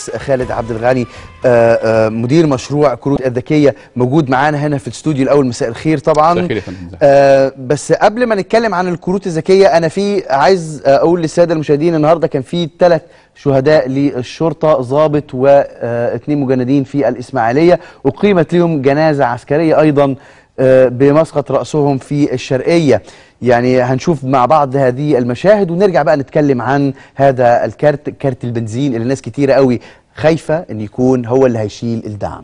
خالد عبد الغني آه، آه، مدير مشروع كروت الذكيه موجود معانا هنا في الاستوديو الاول مساء الخير طبعا مساء الخير يا فندم. آه، بس قبل ما نتكلم عن الكروت الذكيه انا في عايز آه، اقول للساده المشاهدين النهارده كان في ثلاث شهداء للشرطه ضابط واثنين مجندين في الاسماعيليه اقيمت لهم جنازه عسكريه ايضا آه، بمسقط راسهم في الشرقيه يعني هنشوف مع بعض هذه المشاهد ونرجع بقى نتكلم عن هذا الكارت كارت البنزين اللي ناس كتيره قوي خايفه ان يكون هو اللي هيشيل الدعم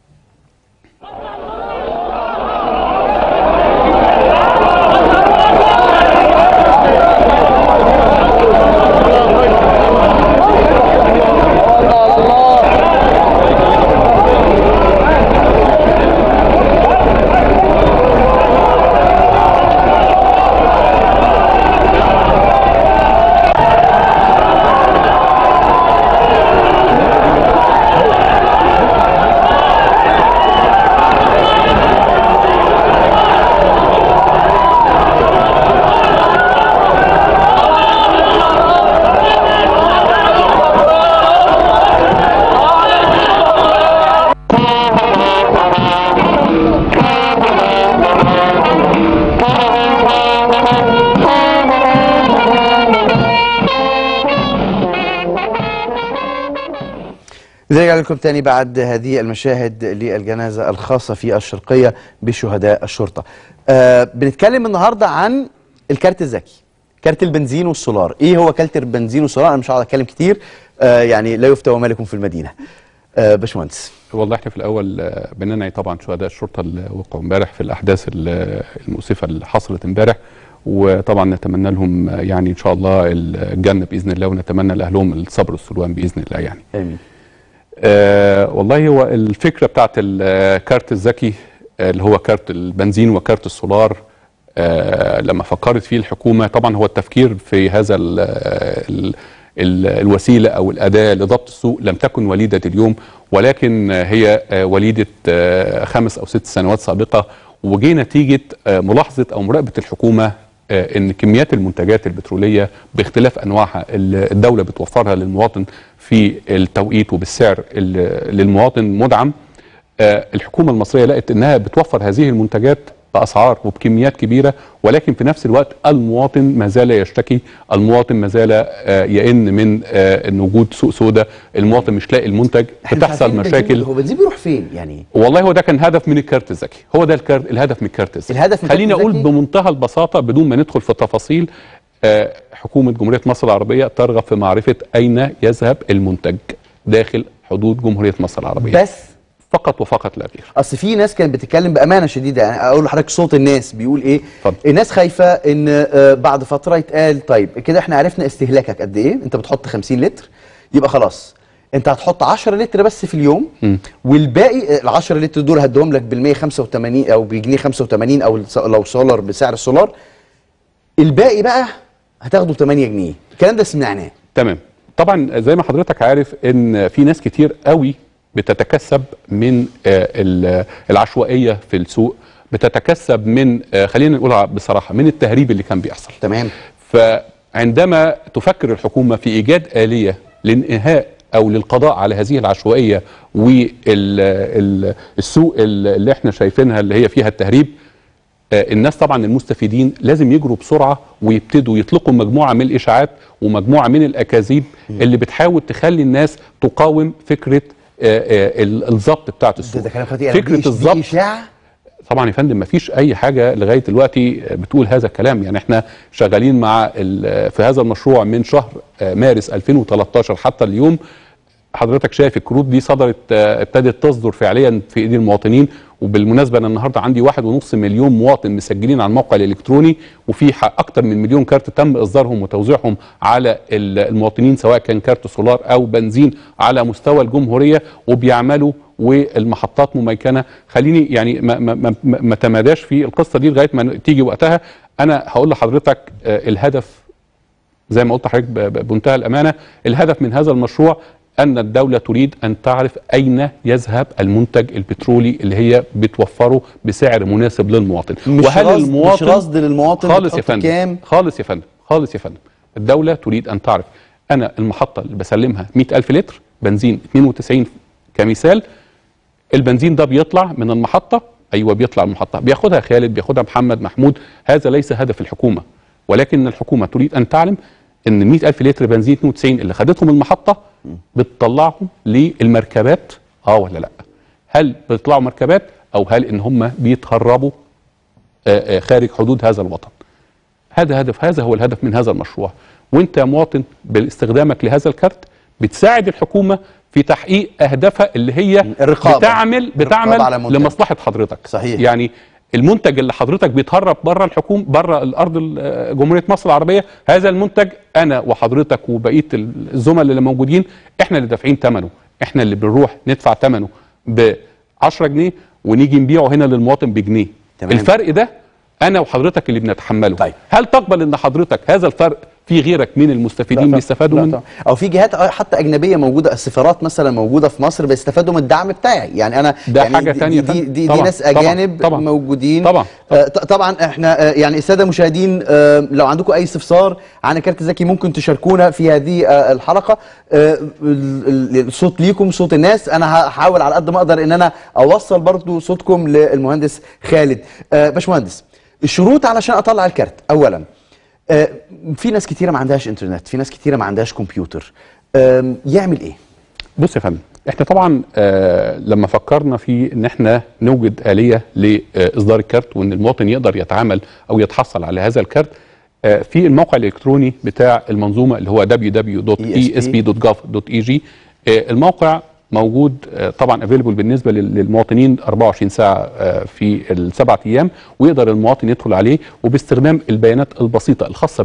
نرجع لكم تاني بعد هذه المشاهد للجنازة الخاصة في الشرقية بشهداء الشرطة آه بنتكلم النهاردة عن الكارت الذكي كارت البنزين والسولار ايه هو كارت البنزين والسولار انا مش هقعد اتكلم كتير آه يعني لا يفتى وما لكم في المدينة آه باشمهندس والله احنا في الاول آه، بننعي طبعا شهداء الشرطه اللي وقعوا امبارح في الاحداث ال- المؤسفه اللي حصلت امبارح وطبعا نتمنى لهم آه، يعني ان شاء الله الجنه باذن الله ونتمنى لاهلهم الصبر والسلوان باذن الله يعني. امين آه والله هو الفكره بتاعت الكارت الذكي آه، اللي هو كارت البنزين وكارت السولار آه لما فكرت فيه الحكومه طبعا هو التفكير في هذا ال ال ال الوسيله او الاداه لضبط السوق لم تكن وليده اليوم ولكن آه، هي آه، وليده آه، خمس او ست سنوات سابقه وجي نتيجه آه، ملاحظه او مراقبه الحكومه آه، ان كميات المنتجات البتروليه باختلاف انواعها اللي الدوله بتوفرها للمواطن في التوقيت وبالسعر اللي للمواطن مدعم آه، الحكومه المصريه لقت انها بتوفر هذه المنتجات باسعار وبكميات كبيره ولكن في نفس الوقت المواطن ما زال يشتكي المواطن ما زال آه، يئن من آه، ان وجود سوق سوداء المواطن مش لاقي المنتج إحنا مش بتحصل عارفين البنزين- مشاكل هو البنزين بيروح فين يعني والله هو ده كان هدف من الكارت الذكي هو ده الكارت الهدف من الكارت الذكي الهدف من خليني الكارت اقول الذكي؟ بمنتهى البساطه بدون ما ندخل في التفاصيل آه، حكومه جمهوريه مصر العربيه ترغب في معرفه اين يذهب المنتج داخل حدود جمهوريه مصر العربيه بس فقط وفقط لا غير اصل في ناس كانت بتتكلم بامانه شديده يعني اقول لحضرتك صوت الناس بيقول ايه اتفضل. الناس خايفه ان آه، بعد فتره يتقال طيب كده احنا عرفنا استهلاكك قد ايه انت بتحط 50 لتر يبقى خلاص انت هتحط 10 لتر بس في اليوم مم. والباقي ال 10 لتر دول هديهم لك بال 185 او بجنيه 85 او الس- لو سولار بسعر السولار الباقي بقى هتاخده ب 8 جنيه الكلام ده سمعناه تمام طبعا زي ما حضرتك عارف ان في ناس كتير قوي بتتكسب من آه، ال- العشوائيه في السوق بتتكسب من آه، خلينا نقولها بصراحه من التهريب اللي كان بيحصل تمام فعندما تفكر الحكومة في إيجاد آلية لإنهاء أو للقضاء على هذه العشوائية والسوق اللي احنا شايفينها اللي هي فيها التهريب آه، الناس طبعا المستفيدين لازم يجروا بسرعة ويبتدوا يطلقوا مجموعة من الإشاعات ومجموعة من الأكاذيب اللي بتحاول تخلي الناس تقاوم فكرة آه، آه، ال- الضبط بتاعت ده, السوق ده كلام خطير يعني دي- فكرة دي الضبط اشاعه طبعا يا فندم مفيش اي حاجه لغايه دلوقتي بتقول هذا الكلام يعني احنا شغالين مع ال- في هذا المشروع من شهر آه، مارس 2013 حتى اليوم حضرتك شايف الكروت دي صدرت آه، ابتدت تصدر فعليا في ايدي المواطنين وبالمناسبه انا النهارده عندي واحد ونص مليون مواطن مسجلين على الموقع الالكتروني وفي ح- اكتر من مليون كارت تم اصدارهم وتوزيعهم على ال- المواطنين سواء كان كارت سولار او بنزين على مستوى الجمهوريه وبيعملوا والمحطات مميكنه خليني يعني ما, ما, ما, ما ما تماداش في القصه دي لغايه ما تيجي وقتها انا هقول لحضرتك آه، الهدف زي ما قلت لحضرتك ب- ب- بمنتهى الامانه الهدف من هذا المشروع ان الدوله تريد ان تعرف اين يذهب المنتج البترولي اللي هي بتوفره بسعر مناسب للمواطن مش رصد- مش رصد للمواطن خالص يا بتحط فندم كام؟ خالص يا فندم خالص يا فندم الدوله تريد ان تعرف انا المحطه اللي بسلمها 100000 لتر بنزين 92 كمثال البنزين ده بيطلع من المحطه ايوه بيطلع من المحطه بياخدها خالد بياخدها محمد محمود هذا ليس هدف الحكومه ولكن الحكومه تريد ان تعلم ان ال 100000 لتر بنزين 92 اللي خدتهم المحطه بتطلعهم للمركبات اه ولا لا هل بيطلعوا مركبات او هل ان هم بيتهربوا آه، آه، خارج حدود هذا الوطن هذا هدف هذا هو الهدف من هذا المشروع وانت يا مواطن باستخدامك لهذا الكارت بتساعد الحكومه في تحقيق اهدافها اللي هي الرقابة. بتعمل الرقابة على بتعمل المنتج. لمصلحه حضرتك صحيح. يعني المنتج اللي حضرتك بيتهرب بره الحكومه بره الارض ال- جمهوريه مصر العربيه هذا المنتج انا وحضرتك وبقيه الزملاء اللي موجودين احنا اللي دافعين ثمنه احنا اللي بنروح ندفع ثمنه ب 10 جنيه ونيجي نبيعه هنا للمواطن بجنيه تمام. الفرق ده انا وحضرتك اللي بنتحمله طيب. هل تقبل ان حضرتك هذا الفرق في غيرك من المستفيدين بيستفادوا لا منه طبعاً. او في جهات آه حتى اجنبيه موجوده السفارات مثلا موجوده في مصر بيستفادوا من الدعم بتاعي يعني انا ده يعني حاجة دي تانية دي, فندم. دي, دي طبعاً، ناس طبعاً، اجانب طبعاً. موجودين طبعاً، آه ط- طبعا احنا آه يعني الساده المشاهدين آه لو عندكم اي استفسار عن الكارت الذكي ممكن تشاركونا في هذه آه الحلقه آه ال- ال- الصوت ليكم صوت الناس انا هحاول على قد ما اقدر ان انا اوصل برضو صوتكم للمهندس خالد آه باشمهندس الشروط علشان اطلع الكارت اولا آه، في ناس كتيره ما عندهاش انترنت في ناس كتيره ما عندهاش كمبيوتر آم، يعمل ايه بص يا فندم احنا طبعا آه لما فكرنا في ان احنا نوجد آلية لاصدار الكارت وان المواطن يقدر يتعامل او يتحصل على هذا الكارت آه في الموقع الالكتروني بتاع المنظومه اللي هو www.esp.gov.eg آه الموقع موجود آه طبعا افيلبل بالنسبه لل- للمواطنين 24 ساعه آه في السبعة ايام ويقدر المواطن يدخل عليه وباستخدام البيانات البسيطه الخاصه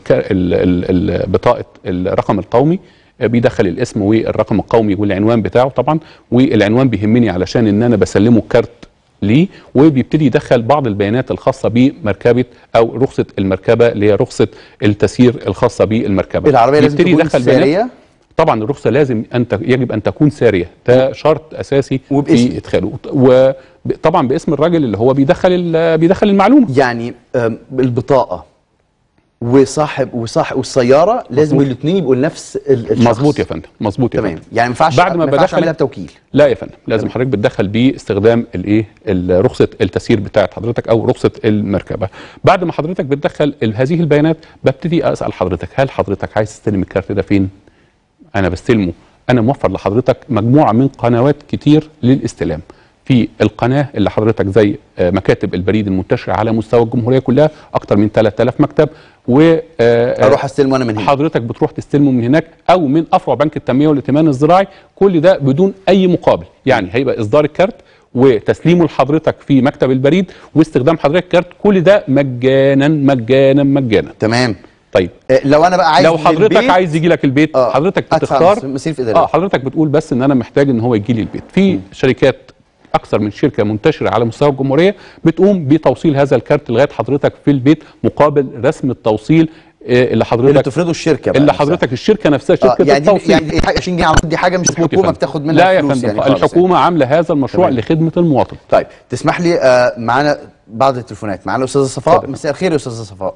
ببطاقه الرقم القومي بيدخل الاسم والرقم القومي والعنوان بتاعه طبعا والعنوان بيهمني علشان ان انا بسلمه كارت ليه وبيبتدي يدخل بعض البيانات الخاصه بمركبه او رخصه المركبه اللي هي رخصه التسيير الخاصه بالمركبه العربيه لازم يبتدي تكون يدخل بيانات ساريه طبعا الرخصه لازم انت يجب ان تكون ساريه ده شرط اساسي وباسم. في ادخاله وطبعا باسم الراجل اللي هو بيدخل ال- بيدخل المعلومه يعني آم، البطاقه وصاحب وصاحب والسياره لازم مظبوط. الاثنين يبقوا لنفس ال- الشخص مظبوط يا فندم مظبوط يا تمام فندم يعني ما ينفعش بعد ما ينفعش بدخل- اعملها بتوكيل لا يا فندم لازم حضرتك بتدخل باستخدام الايه ال- رخصه التسيير بتاعه حضرتك او رخصه المركبه بعد ما حضرتك بتدخل ال- هذه البيانات ببتدي اسال حضرتك هل حضرتك عايز تستلم الكارت ده فين انا بستلمه انا موفر لحضرتك مجموعه من قنوات كتير للاستلام في القناه اللي حضرتك زي آه، مكاتب البريد المنتشره على مستوى الجمهوريه كلها اكتر من 3000 مكتب و آه، اروح استلمه انا من هنا حضرتك بتروح تستلمه من هناك او من افرع بنك التنميه والائتمان الزراعي كل ده بدون اي مقابل يعني هيبقى اصدار الكارت وتسليمه لحضرتك في مكتب البريد واستخدام حضرتك الكارت كل ده مجانا مجانا مجانا تمام طيب آه، لو انا بقى عايز لو حضرتك للبيت- عايز يجي لك البيت آه، حضرتك أدفع بتختار مصاريف إدارية. اه حضرتك بتقول بس ان انا محتاج ان هو يجي لي البيت في شركات اكثر من شركه منتشره على مستوى الجمهوريه بتقوم بتوصيل هذا الكارت لغايه حضرتك في البيت مقابل رسم التوصيل آه، اللي اللي حضرتك بتفرضه الشركه بقى اللي نفسها. حضرتك الشركه نفسها آه شركه يعني دي التوصيل يعني دي حاجه 20 جنيه على طول، دي حاجه مش مظبوط يا الحكومه فندم. بتاخد منها لا يا فلوس فندم يعني خالص الحكومه عامله هذا المشروع تمام. لخدمه المواطن طيب تسمح لي آه معانا بعض التليفونات معانا الاستاذه صفاء اتفضل. مساء الخير يا استاذه صفاء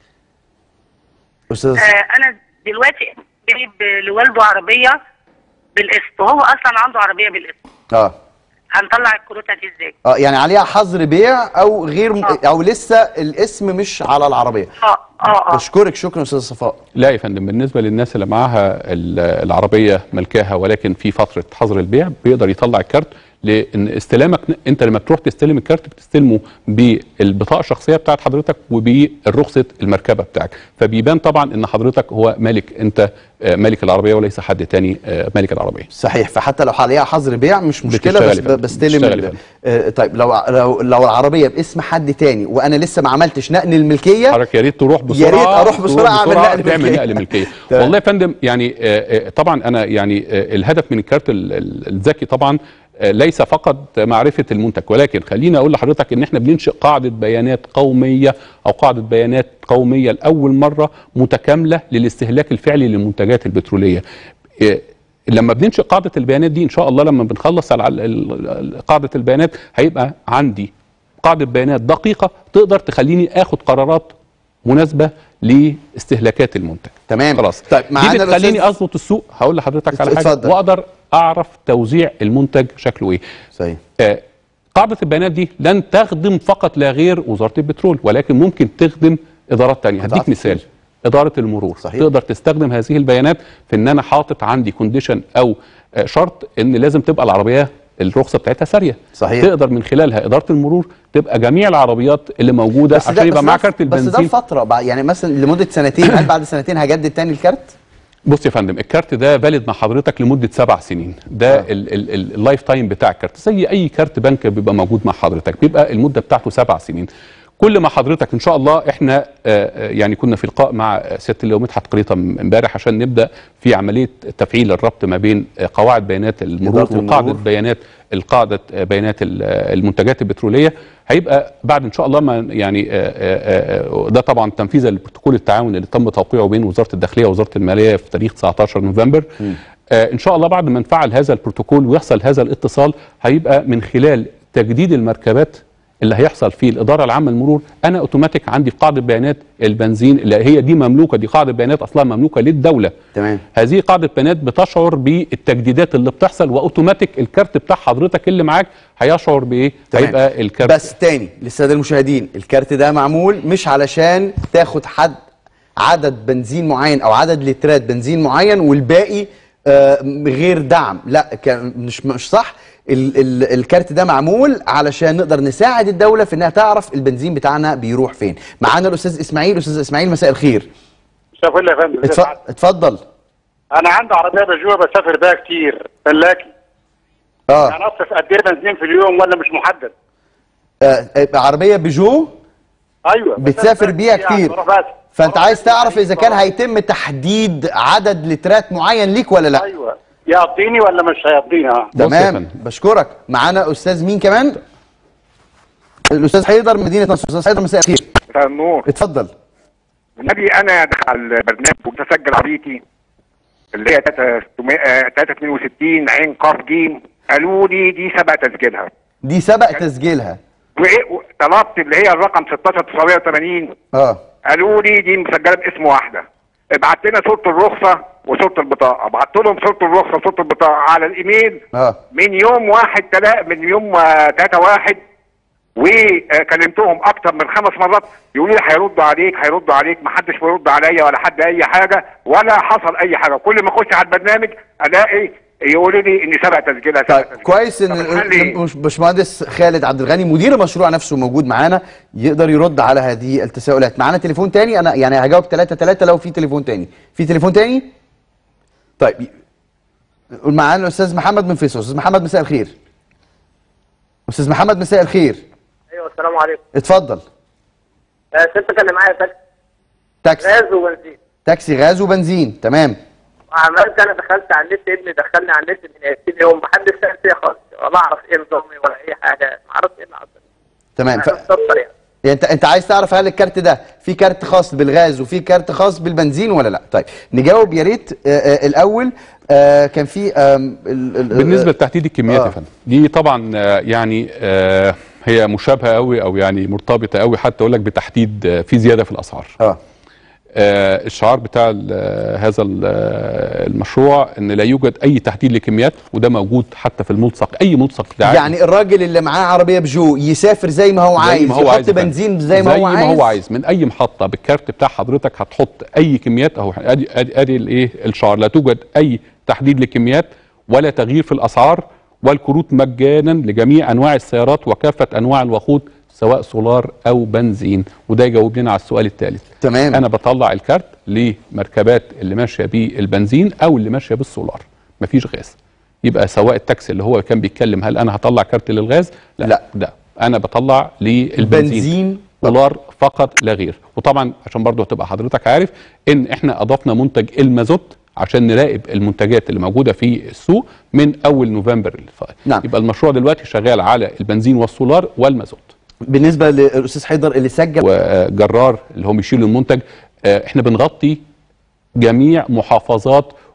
استاذه صفاء. آه، انا دلوقتي جايب لوالده عربيه بالقسط وهو اصلا عنده عربيه بالقسط اه هنطلع الكروته دي ازاي اه يعني عليها حظر بيع او غير م... آه. او لسه الاسم مش على العربيه اه اه اه بشكرك شكرا استاذه صفاء لا يا فندم بالنسبه للناس اللي معاها ال- العربيه ملكاها ولكن في فتره حظر البيع بيقدر يطلع الكارت لان استلامك انت لما تروح تستلم الكارت بتستلمه بالبطاقه الشخصيه بتاعت حضرتك وبالرخصه المركبه بتاعك فبيبان طبعا ان حضرتك هو مالك انت آه، مالك العربيه وليس حد تاني آه، مالك العربيه صحيح فحتى لو عليها حظر بيع مش مشكله بتشتغل بس يا فندم. بستلم بتشتغل يا ال- فندم. آه طيب لو لو لو العربيه باسم حد تاني وانا لسه ما عملتش نقل الملكيه حضرتك يا ريت تروح بسرعه ريت أروح بسرعة أعمل نقل تعمل ملكية. نقل ملكيه تمام. والله يا فندم يعني آه، آه، طبعا انا يعني آه، الهدف من الكارت ال- ال- الذكي طبعا آه، ليس فقط معرفه المنتج ولكن خليني اقول لحضرتك ان احنا بننشئ قاعده بيانات قوميه او قاعده بيانات قوميه لاول مره متكامله للاستهلاك الفعلي للمنتجات البتروليه آه، لما بننشئ قاعده البيانات دي ان شاء الله لما بنخلص على ال- ال- ال- قاعده البيانات هيبقى عندي قاعده بيانات دقيقه تقدر تخليني اخد قرارات مناسبه لاستهلاكات المنتج تمام. خلاص طيب، معانا دي بتخليني الأستاذ- اظبط السوق هقول لحضرتك على حاجه اتفضل. واقدر اعرف توزيع المنتج شكله ايه صحيح آه، قاعدة البيانات دي لن تخدم فقط لا غير وزارة البترول ولكن ممكن تخدم إدارات تانية قطاعات هديك مثال إدارة المرور صحيح. تقدر تستخدم هذه البيانات في إن أنا حاطط عندي كونديشن أو آه، شرط إن لازم تبقى العربية الرخصة بتاعتها سارية صحيح. تقدر من خلالها إدارة المرور تبقى جميع العربيات اللي موجودة بس ده عشان يبقى بس معاها ده- كارت بس ده البنزين فتره بع- يعني مثلا لمده سنتين هل بعد سنتين هجدد تاني الكارت؟ بص يا فندم الكارت ده فاليد مع حضرتك لمده سبع سنين ده آه. ال- ال- ال- اللايف تايم بتاع الكارت زي اي كارت بنك بيبقى موجود مع حضرتك بيبقى المده بتاعته سبع سنين كل ما حضرتك ان شاء الله احنا آه، آه، يعني كنا في لقاء مع سياده اللواء مدحت قريطه امبارح عشان نبدا في عمليه تفعيل الربط ما بين آه، قواعد بيانات المرور إدارة وقاعده المرور. بيانات القاعده آه، بيانات ال- آه، المنتجات البتروليه هيبقى بعد ان شاء الله ما يعني آه، آه، آه، ده طبعا تنفيذا لبروتوكول التعاون اللي تم توقيعه بين وزاره الداخليه ووزاره الماليه في تاريخ 19 نوفمبر آه، ان شاء الله بعد ما نفعل هذا البروتوكول ويحصل هذا الاتصال هيبقى من خلال تجديد المركبات اللي هيحصل في الاداره العامه للمرور انا اوتوماتيك عندي قاعده بيانات البنزين اللي هي دي مملوكه دي قاعده بيانات اصلا مملوكه للدوله تمام هذه قاعده بيانات بتشعر بالتجديدات اللي بتحصل واوتوماتيك الكارت بتاع حضرتك اللي معاك هيشعر بايه تمام. هيبقى الكارت بس تاني للساده المشاهدين الكارت ده معمول مش علشان تاخد حد عدد بنزين معين او عدد لترات بنزين معين والباقي آه غير دعم لا كان مش مش صح ال ال الكارت ده معمول علشان نقدر نساعد الدوله في انها تعرف البنزين بتاعنا بيروح فين معانا الاستاذ اسماعيل استاذ اسماعيل مساء الخير مساء الفل يا فندم ازي اتف- سعادتك؟ اتفضل انا عندي عربيه بجوه بسافر بيها كتير فلاكي اه, يعني اصرف قد ايه بنزين في اليوم ولا مش محدد آه آه، عربيه بيجو ايوه بتسافر بيها كتير بروح بس. فانت بروح عايز بس تعرف اذا كان بروح. هيتم تحديد عدد لترات معين ليك ولا لا ايوه يقضيني ولا مش هيقضيني اه بص يا تمام فندم. بشكرك معانا استاذ مين كمان الاستاذ حيدر مدينه نصر استاذ حيدر مساء الخير مساء النور اتفضل النبي انا دخل البرنامج وبسجل عربيتي اللي هي 362 عين قاف جيم قالوا لي دي سبق تسجيلها دي سبق تسجيلها وايه طلبت اللي هي الرقم 16980 اه قالوا لي دي مسجله باسم واحده ابعت لنا صوره الرخصه وصوره البطاقه بعت لهم صوره الرخصه وصوره البطاقه على الايميل اه من يوم واحد تلا من يوم آه، تلاتة واحد وكلمتهم اكتر من خمس مرات يقولوا لي هيردوا عليك هيردوا عليك ما حدش بيرد عليا ولا حد اي حاجه ولا حصل اي حاجه كل ما اخش على البرنامج الاقي يقولوا لي ان سبق تسجيلها سبق طيب تسجيلها. كويس ان طب ال- الحل إيه؟ ال- مش- باشمهندس خالد عبد الغني مدير المشروع نفسه موجود معانا يقدر يرد على هذه التساؤلات معانا تليفون تاني انا يعني هجاوب ثلاثة ثلاثة لو في تليفون تاني في تليفون تاني طيب معانا الاستاذ محمد من فيصل استاذ محمد مساء الخير استاذ محمد مساء الخير ايوه السلام عليكم اتفضل آه، ست كان معايا تاكسي تاكسي غاز وبنزين تاكسي غاز وبنزين تمام وعملت انا دخلت على النت ابني دخلني على النت من ياسين يوم ما حدش سال فيها خالص ولا اعرف ايه نظامي ولا اي حاجه ما اعرفش ايه اللي حصل تمام ف... انا مستفسر يعني يعني انت انت عايز تعرف هل الكارت ده في كارت خاص بالغاز وفي كارت خاص بالبنزين ولا لا طيب نجاوب يا ريت آه، آه، الاول آه، كان في آم، ال- ال- بالنسبه لتحديد الكميات آه. يا فندم دي طبعا آه، يعني آه، هي مشابهه قوي او يعني مرتبطه قوي حتى اقول لك بتحديد آه، في زياده في الاسعار اه آه، الشعار بتاع ال- آه، هذا ال- آه، المشروع ان لا يوجد اي تحديد لكميات وده موجود حتى في الملصق اي ملصق دعائي يعني الراجل اللي معاه عربيه بيجو يسافر زي ما هو زي عايز ما هو يحط عايز يا فندم. بنزين زي ما هو عايز زي ما هو عايز من اي محطه بالكارت بتاع حضرتك هتحط اي كميات اهو ادي ادي ادي الايه الشعار لا توجد اي تحديد لكميات ولا تغيير في الاسعار والكروت مجانا لجميع انواع السيارات وكافه انواع الوقود سواء سولار او بنزين وده يجاوب لنا على السؤال الثالث تمام. انا بطلع الكارت لمركبات اللي ماشيه بالبنزين او اللي ماشيه بالسولار مفيش غاز يبقى سواء التاكسي اللي هو كان بيتكلم هل انا هطلع كارت للغاز لا, لا. ده انا بطلع للبنزين بنزين دولار فقط لا غير وطبعا عشان برضو تبقى حضرتك عارف ان احنا اضفنا منتج المازوت عشان نراقب المنتجات اللي موجوده في السوق من اول نوفمبر اللي فات نعم. يبقى المشروع دلوقتي شغال على البنزين والسولار والمازوت بالنسبه للاستاذ حيدر اللي سجل وجرار اللي هم يشيلوا المنتج آه، احنا بنغطي جميع محافظات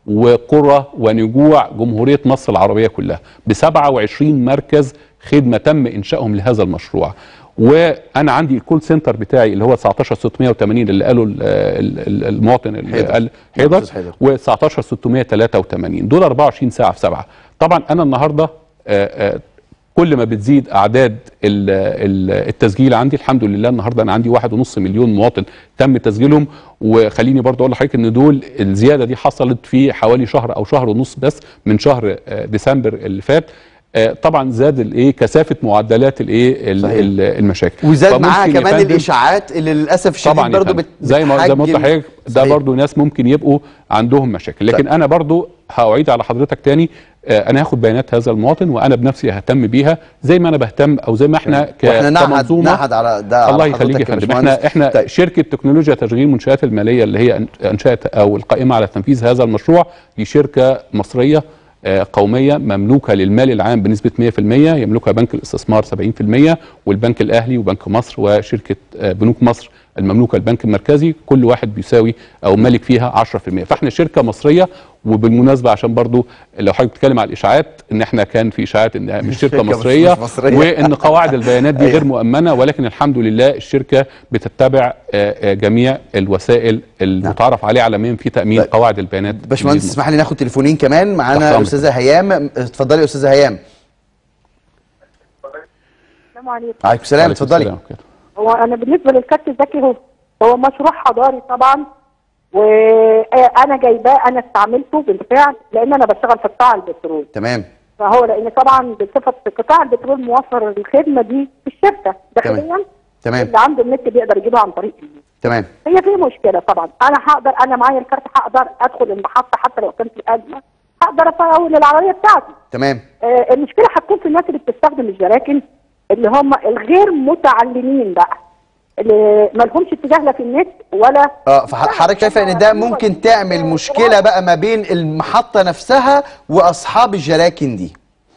وقرى ونجوع جمهوريه مصر العربيه كلها ب 27 مركز خدمه تم انشائهم لهذا المشروع وانا عندي الكول سنتر بتاعي اللي هو 19680 اللي قاله ال- ال- ال- المواطن اللي حيدر. قال حيدر أستاذ حيدر. و 19683 دول 24 ساعه في سبعه طبعا انا النهارده آه، آه، كل ما بتزيد اعداد ال- ال- التسجيل عندي الحمد لله النهارده انا عندي واحد ونص مليون مواطن تم تسجيلهم وخليني برضو اقول لحضرتك ان دول الزياده دي حصلت في حوالي شهر او شهر ونص بس من شهر آه، ديسمبر اللي فات آه، طبعا زاد الايه كثافه معدلات الايه ال- صحيح. ال- المشاكل وزاد فممكن معاها يا كمان فندم- الاشاعات اللي للاسف الشديد طبعا برضه برضو بت زي ما زي ما قلت بتحجم- لحضرتك ده صحيح. برضو ناس ممكن يبقوا عندهم مشاكل لكن طيب. انا برضو هأعيد على حضرتك تاني آه، انا هاخد بيانات هذا المواطن وانا بنفسي ههتم بيها زي ما انا بهتم او زي ما احنا ك- واحنا نعهد كمنظومه نعهد على ده على الله يخليك يا حضرتك فندم باشمهندس. احنا احنا طيب. شركه تكنولوجيا تشغيل المنشات الماليه اللي هي أن- انشات او القائمه على تنفيذ هذا المشروع دي شركه مصريه آه، قوميه مملوكه للمال العام بنسبه 100% يملكها بنك الاستثمار 70% والبنك الاهلي وبنك مصر وشركه آه، بنوك مصر المملوكه البنك المركزي كل واحد بيساوي او مالك فيها 10% فاحنا شركه مصريه وبالمناسبه عشان برضو لو حضرتك بتتكلم على الاشاعات ان احنا كان في اشاعات ان مش شركه شركة مش- مصريه, مش مصرية. وان قواعد البيانات دي أيوة. غير مؤمنه ولكن الحمد لله الشركه بتتبع آه، آه، جميع الوسائل المتعارف عليها عالميا في تامين طيب. قواعد البيانات باشمهندس بالمصر. اسمح لي ناخد تليفونين كمان تحت معانا أمرك. الاستاذه هيام اتفضلي يا استاذه هيام السلام عليكم عليكم السلام وعليكم اتفضلي السلام كده. هو انا بالنسبه للكارت الذكي هو هو مشروع حضاري طبعا وانا جايباه انا استعملته بالفعل لان انا بشتغل في قطاع البترول تمام فهو لان طبعا بصفه قطاع البترول موفر الخدمه دي في الشركه داخليا تمام اللي عنده النت بيقدر يجيبها عن طريق النت تمام هي في مشكله طبعا انا هقدر انا معايا الكارت هقدر ادخل المحطه حتى لو كان في ازمه هقدر افول العربيه بتاعتي تمام آه، المشكله هتكون في الناس اللي بتستخدم الجراكن اللي هم الغير متعلمين بقى اللي ما لهمش اتجاه لا في النت ولا اه فحضرتك شايفه ان ده ممكن تعمل مشكله بقى ما بين المحطه نفسها واصحاب الجراكن دي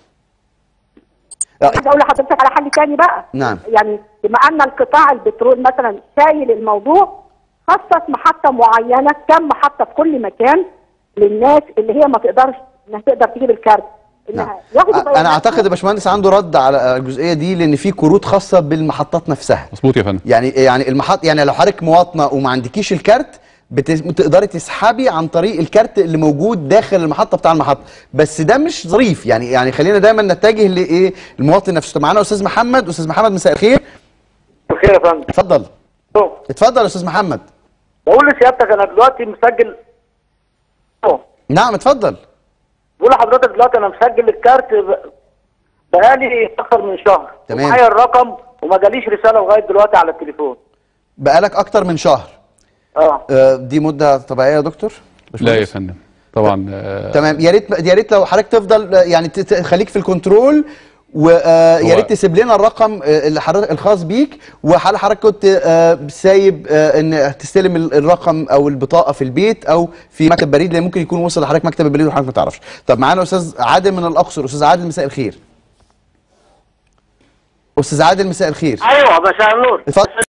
آه، عايز اقول لحضرتك على حل تاني بقى نعم. يعني بما ان القطاع البترول مثلا شايل الموضوع خصص محطه معينه كم محطه في كل مكان للناس اللي هي ما تقدرش انها تقدر تجيب الكارت نعم. انها ياخدوا انا بيانات اعتقد يا باشمهندس عنده رد على الجزئيه دي لان في كروت خاصه بالمحطات نفسها مظبوط يا فندم يعني يعني المحط يعني لو حضرتك مواطنه وما عندكيش الكارت بت- بتقدري تسحبي عن طريق الكارت اللي موجود داخل المحطه بتاع المحطه بس ده مش ظريف يعني يعني خلينا دايما نتجه لايه المواطن نفسه طب معانا استاذ محمد استاذ محمد مساء الخير بخير يا فندم اتفضل أوه. اتفضل يا استاذ محمد بقول لسيادتك انا دلوقتي مسجل أوه. نعم اتفضل بقول لحضرتك دلوقتي انا مسجل الكارت ب- بقالي اكتر من شهر تمام. ومعايا الرقم وما جاليش رساله لغايه دلوقتي على التليفون بقالك اكتر من شهر اه آه، دي مده طبيعيه يا دكتور لا يا باشمهندس؟ فندم طبعا آه، تمام يا ريت يا ريت لو حضرتك تفضل آه، يعني ت- ت- خليك في الكنترول ويا هو- ريت تسيب لنا الرقم آه، اللي حضرتك الخاص بيك وحال حضرتك كنت آه، سايب آه، ان تستلم ال- الرقم او البطاقه في البيت او في مكتب بريد لان ممكن يكون وصل لحضرتك مكتب البريد وحضرتك ما تعرفش طب معانا استاذ عادل من الاقصر استاذ عادل مساء الخير استاذ عادل مساء الخير ايوه مساء النور اتفضل